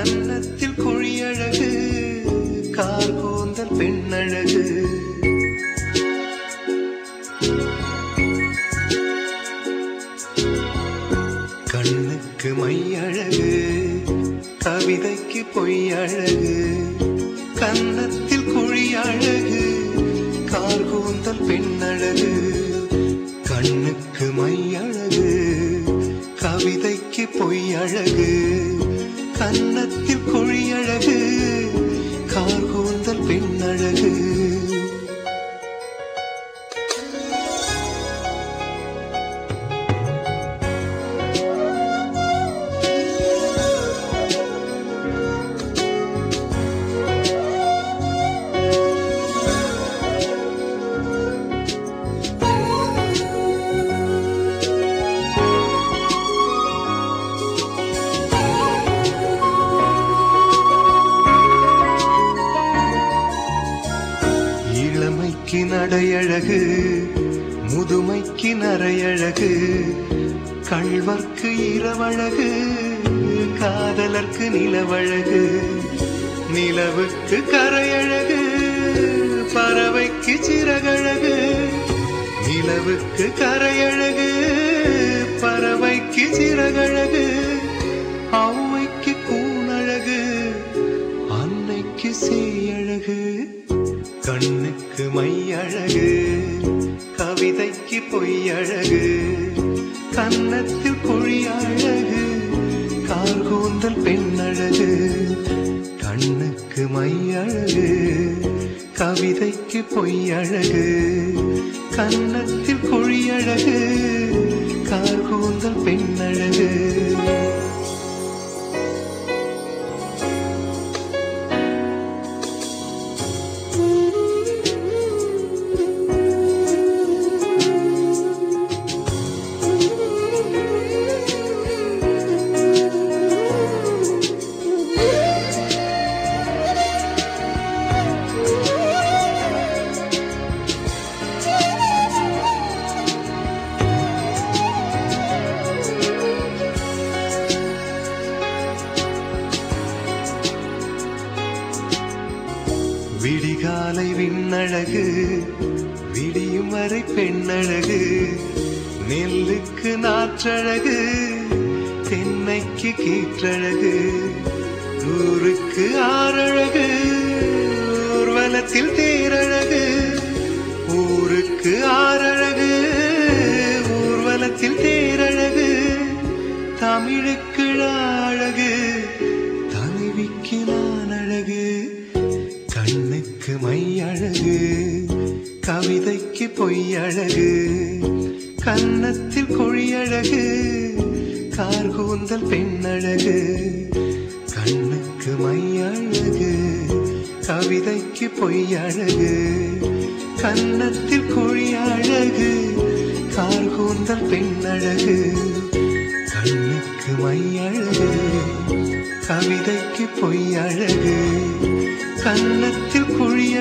கன்னத்தில் குழியழகு கார் கூந்தல் பெண்ணழகு கண்ணுக்கு மையழகு கவிதைக்கு பொய்யழகு கன்னத்தில் குழியழகு கார் கூந்தல் பெண்ணழகு கண்ணுக்கு மையழகு கவிதைக்கு பொய்யழகு கன்னத்தில் குழியழகு கார் கூந்தல் பெண்ணழகு இளமைக்கு நடையழகு முதுமைக்கு நரையழகு கள்வர்க்கு இரவழகு காதலர்க்கு நிலவழகு நிலவுக்கு கரையழகு பறவைக்கு சிறகழகு நிலவுக்கு கரையழகு பறவைக்கு சிறகழகு ஔவைக்கு கூணழகு அன்னைக்கு சேயழகு கண்ணுக்கு மையழகு கவிதைக்கு பொய்யழகு கன்னத்தில் குழியழகு கார் கூந்தல் பெண்ணழகு கண்ணுக்கு மையழகு கவிதைக்கு பொய்யழகு கன்னத்தில் குழியழகு கார் கூந்தல் பெண்ணழகு விடிகாலை விண்ணழகு விடியும் வரை பெண்ணழகு நெல்லுக்கு நாற்றழகு தென்னைக்கு கீற்றழகு ஊருக்கு ஆறழகு ஊர்வலத்தில் தேரழகு ஊருக்கு ஆறழகு ஊர்வலத்தில் தேரழகு தமிழுக்கு அழகு தலைவிக்கு நான் அழகு கண்ணுக்கு மையழகு கவிதைக்கு பொய்யழகு கன்னத்தில் குழியழகு கார் கூந்தல் பெண்ணழகு கண்ணுக்கு மையழகு கவிதைக்கு பொய்யழகு கன்னத்தில் குழியழகு கார் கூந்தல் பெண்ணழகு கண்ணுக்கு மையழகு கவிதைக்கு பொய்யழகு கன்னத்தில் குழி